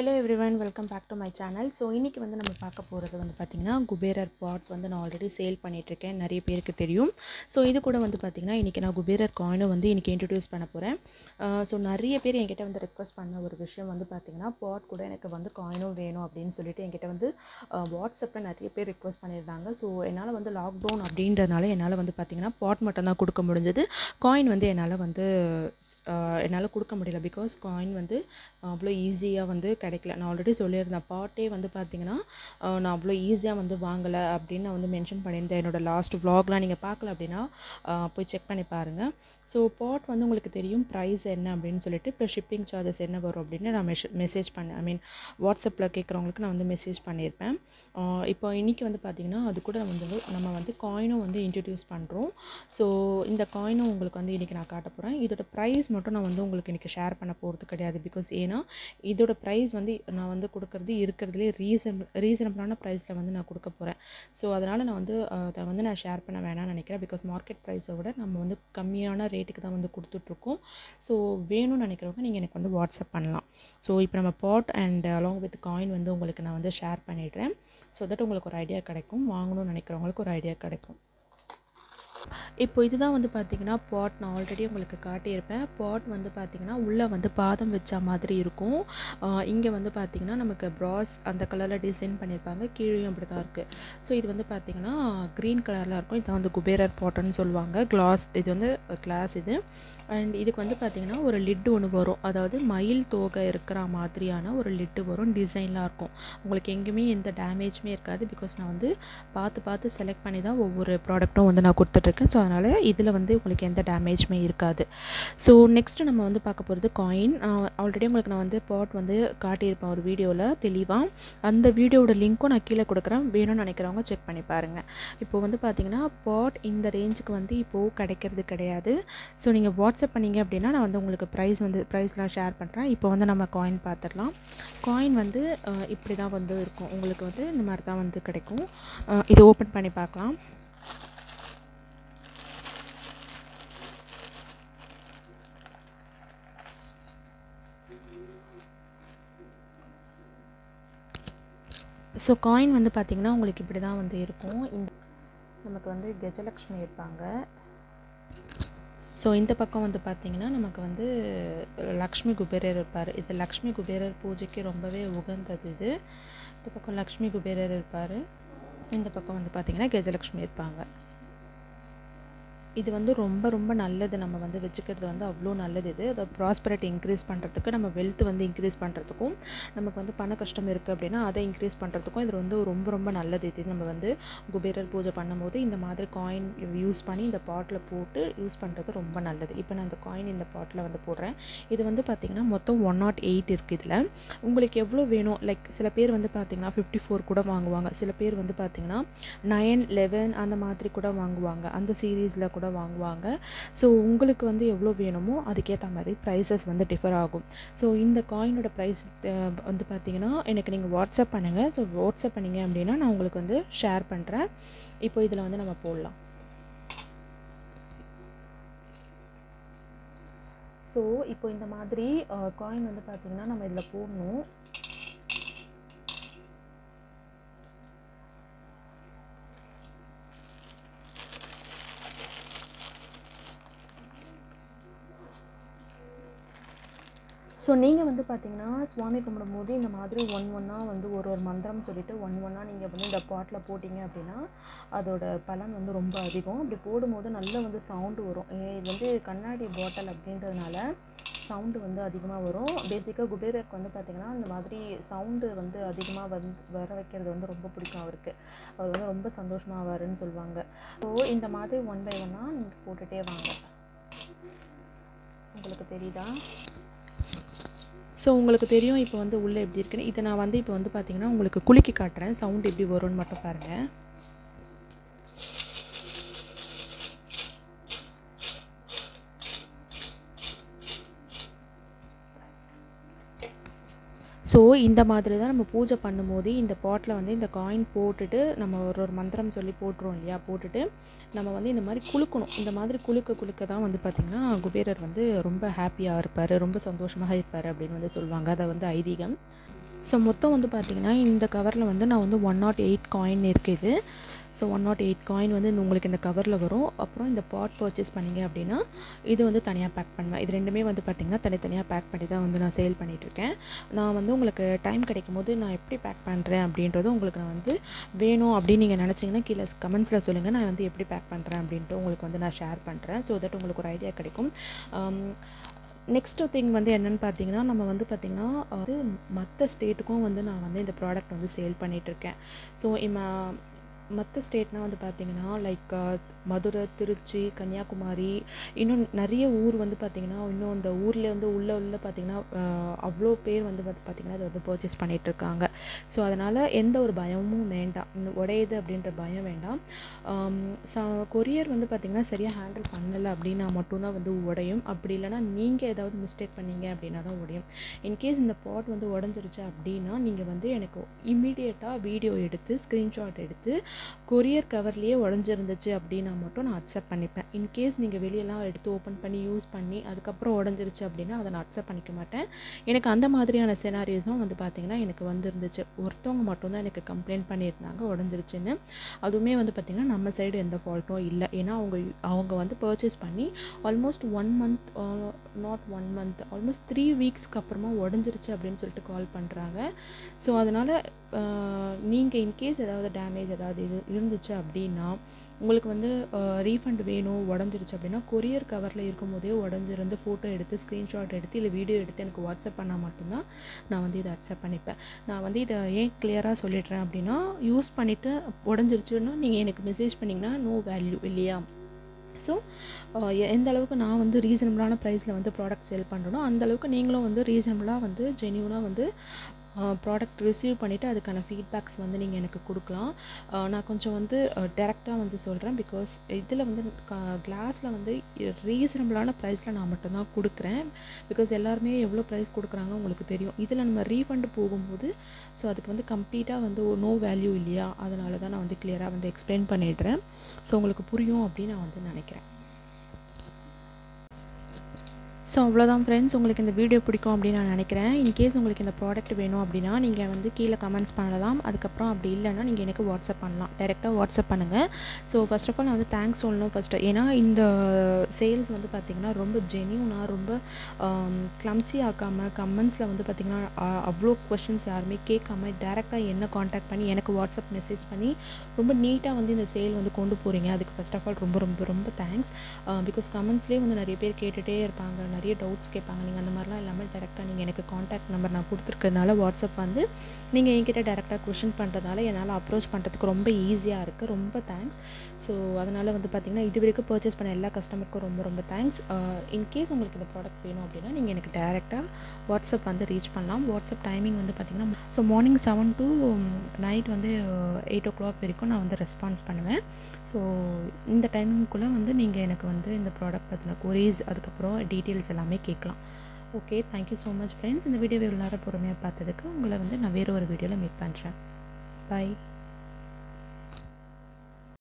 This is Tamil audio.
hello everyone welcome back to my channel so இன்றைக்கி வந்து நம்ம பார்க்க போகிறது வந்து பார்த்திங்கன்னா குபேரர் பாட் வந்து நான் ஆல்ரெடி சேல் பண்ணிகிட்ருக்கேன் நிறைய பேருக்கு தெரியும் ஸோ இது கூட வந்து பார்த்திங்கன்னா இன்றைக்கி நான் குபேரர் காயினும் வந்து இன்றைக்கி இன்ட்ரடியூஸ் பண்ண போகிறேன் ஸோ நிறைய பேர் என்கிட்ட வந்து ரெக்வஸ்ட் பண்ண ஒரு விஷயம் வந்து பார்த்திங்கன்னா பாட் கூட எனக்கு வந்து காயினும் வேணும் அப்படின்னு சொல்லிட்டு என்கிட்ட வந்து வாட்ஸ்அப்பில் நிறைய பேர் ரெக்வஸ்ட் பண்ணியிருந்தாங்க ஸோ என்னால் வந்து லாக்டவுன் அப்படின்றதுனால என்னால் வந்து பார்த்திங்கன்னா பாட் மட்டும் தான் கொடுக்க முடிஞ்சது காயின் வந்து என்னால் வந்து அஹ், என்னால் கொடுக்க முடியல பிகாஸ் காயின் வந்து அவ்வளோ ஈஸியாக வந்து கிடைக்கல நான் ஆல்ரெடி சொல்லியிருந்தேன் பாட்டே வந்து பார்த்தீங்கன்னா அஹ், நான் அவ்வளோ ஈஸியாக வந்து வாங்கலை அப்படின்னு நான் வந்து மென்ஷன் பண்ணியிருந்தேன் என்னோடய லாஸ்ட் vlogலாம் நீங்கள் பார்க்கல அப்படின்னா அஹ், போய் செக் பண்ணி பாருங்கள் ஸோ பாட் வந்து உங்களுக்கு தெரியும் ப்ரைஸ் என்ன அப்படின்னு சொல்லிட்டு இப்போ ஷிப்பிங் சார்ஜஸ் என்ன வரும் அப்படின்னு நான் மெஷ மெசேஜ் பண்ணேன் ஐ மீன் வாட்ஸ்அப்பில் கேட்குறவங்களுக்கு நான் வந்து மெசேஜ் பண்ணியிருப்பேன் அஹ், இப்போ இன்றைக்கி வந்து பார்த்திங்கன்னா அது கூட வந்து நம்ம வந்து காயினும் வந்து இன்ட்ரடியூஸ் பண்ணுறோம் ஸோ இந்த காயினும் உங்களுக்கு வந்து இன்றைக்கி நான் காட்ட போகிறேன் இதோட ப்ரைஸ் மட்டும் நான் வந்து உங்களுக்கு இன்றைக்கி ஷேர் பண்ண போகிறது கிடையாது பிகாஸ் ஏன்னா இதோட ப்ரைஸ் வந்து நான் வந்து கொடுக்கறது இருக்கிறதுலே ரீசன் ரீசனபிளான ப்ரைஸில் வந்து நான் கொடுக்க போகிறேன் ஸோ அதனால் நான் வந்து அஹ், அதை வந்து நான் ஷேர் பண்ண வேணாம்னு நினைக்கிறேன் பிகாஸ் மார்க்கெட் ப்ரைஸை விட நம்ம வந்து கம்மியான ரேட்டுக்கு தான் வந்து கொடுத்துட்ருக்கோம் ஸோ வேணும்னு நினைக்கிறவங்க நீங்கள் எனக்கு வந்து வாட்ஸ்அப் பண்ணலாம் ஸோ இப்போ நம்ம pot and along with coin வந்து உங்களுக்கு நான் வந்து ஷேர் பண்ணிடுறேன் ஸோ தட் உங்களுக்கு ஒரு ஐடியா கிடைக்கும் வாங்கணும்னு நினைக்கிறவங்களுக்கு ஒரு ஐடியா கிடைக்கும் இப்போ இதுதான் வந்து பார்த்திங்கன்னா பாட் நான் ஆல்ரெடி உங்களுக்கு காட்டியிருப்பேன் பாட் வந்து பார்த்திங்கன்னா உள்ளே வந்து பாதம் வச்ச மாதிரி இருக்கும் இங்கே வந்து பார்த்திங்கன்னா நமக்கு ப்ராஸ் அந்த கலரில் டிசைன் பண்ணியிருப்பாங்க கீழேயும் அப்படி தான் இருக்குது ஸோ இது வந்து பார்த்திங்கன்னா க்ரீன் கலரில் இருக்கும் இதை வந்து குபேரர் பாட்டுன்னு சொல்லுவாங்க கிளாஸ் இது வந்து கிளாஸ் இது அண்ட் இதுக்கு வந்து பார்த்திங்கன்னா ஒரு லிட்டு ஒன்று வரும் அதாவது மயில் தோகை இருக்கிற மாதிரியான ஒரு லிட்டு வரும் டிசைன்லாம் இருக்கும் உங்களுக்கு எங்கேயுமே எந்த டேமேஜுமே இருக்காது பிகாஸ் நான் வந்து பார்த்து பார்த்து செலக்ட் பண்ணி தான் ஒவ்வொரு ப்ராடக்ட்டும் வந்து நான் கொடுத்துட்ருக்கேன் ஸோ அதனால் இதில் வந்து உங்களுக்கு எந்த டேமேஜுமே இருக்காது ஸோ நெக்ஸ்ட்டு நம்ம வந்து பார்க்க போகிறது காயின் ஆல்ரெடி உங்களுக்கு நான் வந்து பாட் வந்து காட்டியிருப்பேன் ஒரு வீடியோவில் தெளிவாக அந்த வீடியோவோட லிங்க்கும் நான் கீழே கொடுக்குறேன் வேணும்னு நினைக்கிறவங்க செக் பண்ணி பாருங்கள் இப்போ வந்து பார்த்தீங்கன்னா பாட் இந்த ரேஞ்சுக்கு வந்து இப்போது கிடைக்கிறது கிடையாது ஸோ நீங்கள் வாட்ஸ்அப் பண்ணீங்க அப்படின்னா நான் வந்து உங்களுக்கு ப்ரைஸ் வந்து ப்ரைஸ்லாம் ஷேர் பண்ணுறேன் இப்போ வந்து நம்ம காயின் பார்த்துடலாம் காயின் வந்து அஹ், இப்படி தான் வந்து இருக்கும் உங்களுக்கு வந்து இந்த மாதிரி தான் வந்து கிடைக்கும் அஹ், இது ஓப்பன் பண்ணி பார்க்கலாம் ஸோ காயின் வந்து பார்த்திங்கன்னா உங்களுக்கு இப்படி தான் வந்து இருக்கும் இந்த நமக்கு வந்து கஜலக்ஷ்மி இருப்பாங்க ஸோ இந்த பக்கம் வந்து பார்த்திங்கன்னா நமக்கு வந்து லக்ஷ்மி குபேரர் இருப்பார் இது லக்ஷ்மி குபேரர் பூஜைக்கு ரொம்பவே உகந்தது இது இந்த பக்கம் லக்ஷ்மி குபேரர் இருப்பார் இந்த பக்கம் வந்து பார்த்திங்கன்னா கஜலக்ஷ்மி இருப்பாங்க இது வந்து ரொம்ப ரொம்ப நல்லது நம்ம வந்து வச்சுக்கிறது வந்து அவ்வளோ நல்லது இது அதை ப்ராஸ்பரிட்டி இன்க்ரீஸ் பண்ணுறதுக்கு நம்ம வெல்த் வந்து இன்க்ரீஸ் பண்ணுறதுக்கும் நமக்கு வந்து பண கஷ்டம் இருக்குது அப்படின்னா அதை இன்க்ரீஸ் பண்ணுறதுக்கும் இது வந்து ரொம்ப ரொம்ப நல்லது இது நம்ம வந்து குபேரர் பூஜை பண்ணும்போது இந்த மாதிரி காயின் யூஸ் பண்ணி இந்த பாட்டில் போட்டு யூஸ் பண்ணுறது ரொம்ப நல்லது இப்போ நான் இந்த காயின் இந்த பாட்டில் வந்து போடுறேன் இது வந்து பார்த்திங்கன்னா மொத்தம் ஒன் நாட் எயிட் இருக்குது இதில் உங்களுக்கு எவ்வளோ வேணும் லைக் சில பேர் வந்து பார்த்திங்கன்னா ஃபிஃப்டி ஃபோர் கூட வாங்குவாங்க சில பேர் வந்து பார்த்திங்கன்னா நைன் லெவன் அந்த மாதிரி கூட வாங்குவாங்க அந்த சீரீஸில் கூட வாங்குவாங்க ஸோ உங்களுக்கு வந்து எவ்வளோ வேணுமோ அதுக்கேற்ற மாதிரி ப்ரைஸஸ் வந்து டிஃபர் ஆகும் ஸோ இந்த காயினோட ப்ரைஸ் வந்து பார்த்தீங்கன்னா எனக்கு நீங்கள் வாட்ஸ்அப் பண்ணுங்கள் ஸோ வாட்ஸ்அப் பண்ணீங்க அப்படின்னா நான் உங்களுக்கு வந்து ஷேர் பண்ணுறேன் இப்போ இதில் வந்து நம்ம போடலாம் ஸோ இப்போ இந்த மாதிரி காயின் வந்து பார்த்திங்கன்னா நம்ம இதில் போடணும் ஸோ நீங்கள் வந்து பார்த்தீங்கன்னா சுவாமி கும்பிடும்போது இந்த மாதிரி ஒன் ஒன்னாக வந்து ஒரு ஒரு மந்திரம் சொல்லிவிட்டு ஒன் ஒன்னாக நீங்கள் வந்து இந்த பாட்டில் போட்டிங்க அப்படின்னா அதோட பலன் வந்து ரொம்ப அதிகம் அப்படி போடும்போது நல்ல வந்து சவுண்டு வரும் ஏ, இது வந்து கண்ணாடி பாட்டில் அப்படின்றதுனால சவுண்டு வந்து அதிகமாக வரும் பேசிக்காக குபேரருக்கு வந்து பார்த்திங்கன்னா இந்த மாதிரி சவுண்டு வந்து அதிகமாக வந்து வர வைக்கிறது வந்து ரொம்ப பிடிக்கும் அவருக்கு அவர் வந்து ரொம்ப சந்தோஷமாக ஆவாருன்னு சொல்லுவாங்க ஸோ இந்த மாதிரி ஒன் பை ஒன்னாக நீங்கள் போட்டுகிட்டே வாங்க உங்களுக்கு தெரியுதா ஸோ உங்களுக்கு தெரியும் இப்போ வந்து உள்ளே எப்படி இருக்குன்னு இதை நான் வந்து இப்போ வந்து பார்த்தீங்கன்னா உங்களுக்கு குலுக்கி காட்டுறேன் சவுண்ட் எப்படி வரும்னு மட்டும் பாருங்கள் ஸோ இந்த மாதிரி தான் நம்ம பூஜை பண்ணும்போது இந்த பாட்டில் வந்து இந்த காயின் போட்டுட்டு நம்ம ஒரு ஒரு மந்திரம் சொல்லி போட்டுருவோம் இல்லையா போட்டுட்டு நம்ம வந்து இந்த மாதிரி குலுக்கணும் இந்த மாதிரி குலுக்க குலுக்க தான் வந்து பார்த்திங்கன்னா குபேரர் வந்து ரொம்ப ஹாப்பியாக இருப்பார் ரொம்ப சந்தோஷமாக இருப்பார் அப்படின்னு வந்து சொல்லுவாங்க அதை வந்து ஐதீகம் ஸோ மொத்தம் வந்து பார்த்திங்கன்னா இந்த கவரில் வந்து நான் வந்து ஒன் நாட் எயிட் காயின் இருக்குது so one nought eight coin வந்து இந்த உங்களுக்கு இந்த கவரில் வரும் அப்புறம் இந்த பாட் பர்ச்சேஸ் பண்ணிங்க அப்படின்னா இது வந்து தனியாக பேக் பண்ணுவேன் இது ரெண்டுமே வந்து பார்த்திங்கன்னா தனித்தனியாக பேக் பண்ணி தான் வந்து நான் சேல் பண்ணிகிட்ருக்கேன் நான் வந்து உங்களுக்கு டைம் கிடைக்கும் போது நான் எப்படி பேக் பண்ணுறேன் அப்படின்றது உங்களுக்கு நான் வந்து வேணும் அப்படின்னு நீங்கள் நினச்சிங்கன்னா கீழே கமெண்ட்ஸில் சொல்லுங்கள் நான் வந்து எப்படி பேக் பண்ணுறேன் அப்படின்ட்டு உங்களுக்கு வந்து நான் ஷேர் பண்ணுறேன் ஸோ தட் உங்களுக்கு ஒரு ஐடியா கிடைக்கும் நெக்ஸ்ட்டு திங் வந்து என்னென்னு பார்த்தீங்கன்னா நம்ம வந்து பார்த்திங்கன்னா அது மற்ற ஸ்டேட்டுக்கும் வந்து நான் வந்து இந்த ப்ராடக்ட் வந்து சேல் பண்ணிகிட்ருக்கேன் ஸோ இம்ம மற்ற ஸ்டேட்னால் வந்து பார்த்திங்கன்னா லைக் மதுரை திருச்சி கன்னியாகுமரி இன்னும் நிறைய ஊர் வந்து பார்த்திங்கன்னா இன்னும் இந்த ஊரில் வந்து உள்ள உள்ள பார்த்திங்கன்னா அவ்வளோ பேர் வந்து வந்து பார்த்திங்கன்னா அதை வந்து பர்ச்சேஸ் பண்ணிகிட்ருக்காங்க ஸோ அதனால் எந்த ஒரு பயமும் வேண்டாம் உடையுது அப்படின்ற பயம் வேண்டாம் ச கொரியர் வந்து பார்த்திங்கன்னா சரியாக ஹேண்டில் பண்ணலை அப்படின்னா மட்டும்தான் வந்து உடையும் அப்படி இல்லைனா நீங்கள் ஏதாவது மிஸ்டேக் பண்ணீங்க அப்படின்னா தான் உடையும் இன்கேஸ் இந்த பாட் வந்து உடஞ்சிருச்சு அப்படின்னா நீங்கள் வந்து எனக்கு இம்மீடியட்டாக வீடியோ எடுத்து ஸ்க்ரீன்ஷாட் எடுத்து கொரியர் கவர்லேயே உடஞ்சிருந்துச்சு அப்படின்னா மட்டும் நான் அக்செப்ட் பண்ணிப்பேன் இன்கேஸ் நீங்கள் வெளியெல்லாம் எடுத்து ஓப்பன் பண்ணி யூஸ் பண்ணி அதுக்கப்புறம் உடஞ்சிருச்சு அப்படின்னா அதை நான் அக்செப்ட் பண்ணிக்க மாட்டேன் எனக்கு அந்த மாதிரியான செனாரியோஸும் வந்து பார்த்திங்கன்னா எனக்கு வந்துருந்துச்சு ஒருத்தவங்க மட்டும்தான் எனக்கு கம்ப்ளைண்ட் பண்ணியிருந்தாங்க உடஞ்சிருச்சுன்னு அதுவுமே வந்து பார்த்திங்கன்னா நம்ம சைடு எந்த ஃபால்ட்டும் இல்லை ஏன்னா அவங்க அவங்க வந்து பர்ச்சேஸ் பண்ணி almost one month not one month almost three வீக்ஸ்க்கு அப்புறமா உடஞ்சிருச்சு அப்படின்னு சொல்லிட்டு கால் பண்ணுறாங்க ஸோ அதனால் நீங்கள் இன்கேஸ் ஏதாவது டேமேஜ் ஏதாவது இது இருந்துச்சு அப்படின்னா உங்களுக்கு வந்து ரீஃபண்ட் வேணும் உடஞ்சிருச்சு அப்படின்னா கொரியர் கவரில் இருக்கும் போதே உடஞ்சிருந்து ஃபோட்டோ எடுத்து ஸ்க்ரீன்ஷாட் எடுத்து இல்லை வீடியோ எடுத்து எனக்கு வாட்ஸ்அப் பண்ணால் மட்டும்தான் நான் வந்து இதை அக்செப்ட் பண்ணிப்பேன் நான் வந்து இதை ஏன் கிளியராக சொல்லிடுறேன் அப்படின்னா யூஸ் பண்ணிவிட்டு உடஞ்சிருச்சுன்னா நீங்கள் எனக்கு மெசேஜ் பண்ணிங்கன்னா நோ வேல்யூ இல்லையா ஸோ எந்த அளவுக்கு நான் வந்து ரீசனபிளான ப்ரைஸில் வந்து ப்ராடக்ட் சேல் பண்ணுறனோ அந்தளவுக்கு நீங்களும் வந்து ரீசனபிளாக வந்து ஜென்யூனாக வந்து ப்ராடக்ட் ரிசீவ் பண்ணிவிட்டு அதுக்கான ஃபீட்பேக்ஸ் வந்து நீங்கள் எனக்கு கொடுக்கலாம் நான் கொஞ்சம் வந்து டேரெக்டாக வந்து சொல்கிறேன் பிகாஸ் இதில் வந்து கிளாஸில் வந்து ரீசனபிளான ப்ரைஸில் நான் மட்டும்தான் கொடுக்குறேன் பிகாஸ் எல்லாருமே எவ்வளோ ப்ரைஸ் கொடுக்குறாங்க உங்களுக்கு தெரியும் இதில் நம்ம ரீஃபண்ட் போகும்போது ஸோ அதுக்கு வந்து கம்ப்ளீட்டாக வந்து நோ வேல்யூ இல்லையா அதனால தான் நான் வந்து கிளியராக வந்து எக்ஸ்பிளைன் பண்ணிடுறேன் ஸோ உங்களுக்கு புரியும் அப்படின்னு நான் வந்து நினைக்கிறேன் ஸோ அவ்வளோதான் ஃப்ரெண்ட்ஸ் உங்களுக்கு இந்த வீடியோ பிடிக்கும் அப்படின்னு நான் நினைக்கிறேன் இன்கேஸ் உங்களுக்கு இந்த ப்ராடக்ட் வேணும் அப்படின்னா நீங்கள் வந்து கீழே கமெண்ட்ஸ் பண்ணலாம் அதுக்கப்புறம் அப்படி இல்லைன்னா நீங்கள் எனக்கு வாட்ஸ்அப் பண்ணலாம் டேரெக்டாக வாட்ஸ்அப் பண்ணுங்கள் ஸோ ஃபஸ்ட் ஆஃப் ஆல் நான் வந்து தேங்க்ஸ் சொல்லணும் ஃபஸ்ட்டு ஏன்னா இந்த சேல்ஸ் வந்து பார்த்திங்கன்னா ரொம்ப ஜென்யூனாக ரொம்ப கிளம்ஸி ஆக்காமல் கமெண்ட்ஸில் வந்து பார்த்திங்கன்னா அவ்வளோ கொஷின்ஸ் யாருமே கேட்காம டேரெக்டாக என்ன காண்டாக்ட் பண்ணி எனக்கு வாட்ஸ்அப் மெசேஜ் பண்ணி ரொம்ப நீட்டாக வந்து இந்த சேல் வந்து கொண்டு போகிறீங்க அதுக்கு ஃபஸ்ட் ஆஃப் ஆல் ரொம்ப ரொம்ப ரொம்ப தேங்க்ஸ் பிகாஸ் கமெண்ட்ஸ்லேயே வந்து நிறைய பேர் கேட்டுகிட்டே இருப்பாங்க நிறைய டவுட்ஸ் கேட்பாங்க நீங்கள் அந்த மாதிரிலாம் இல்லாமல் டேரெக்டாக நீங்கள் எனக்கு காண்டாக்ட் நம்பர் நான் கொடுத்துருக்கறதுனால வாட்ஸ்அப் வந்து நீங்கள் என்கிட்ட டேரெக்டாக கொஷின் பண்ணுறதுனால என்னால் அப்ரோச் பண்ணுறதுக்கு ரொம்ப ஈஸியாக இருக்குது ரொம்ப தேங்க்ஸ் ஸோ அதனால் வந்து பார்த்திங்கன்னா இது வரைக்கும் பர்ச்சேஸ் பண்ண எல்லா கஸ்டமருக்கும் ரொம்ப ரொம்ப தேங்க்ஸ் இன்கேஸ் உங்களுக்கு இந்த ப்ராடக்ட் வேணும் அப்படின்னா நீங்கள் எனக்கு டேரெக்டாக வாட்ஸ்அப் வந்து ரீச் பண்ணலாம் வாட்ஸ்அப் டைமிங் வந்து பார்த்திங்கன்னா so morning seven to night வந்து எயிட் ஓ கிளாக் வரைக்கும் நான் வந்து ரெஸ்பான்ஸ் பண்ணுவேன் ஸோ இந்த டைமிங்குள்ளே வந்து நீங்கள் எனக்கு வந்து இந்த ப்ராடக்ட் பற்றின கொரீஸ் அதுக்கப்புறம் டீட்டெயில்ஸ் எல்லாமே கேட்கலாம் okay thank you so much friends இந்த வீடியோவை எல்லாரும் பொறுமையாக பார்த்ததுக்கு உங்களை வந்து நான் வேறு ஒரு வீடியோவில் மீட் பண்ணுறேன் பாய்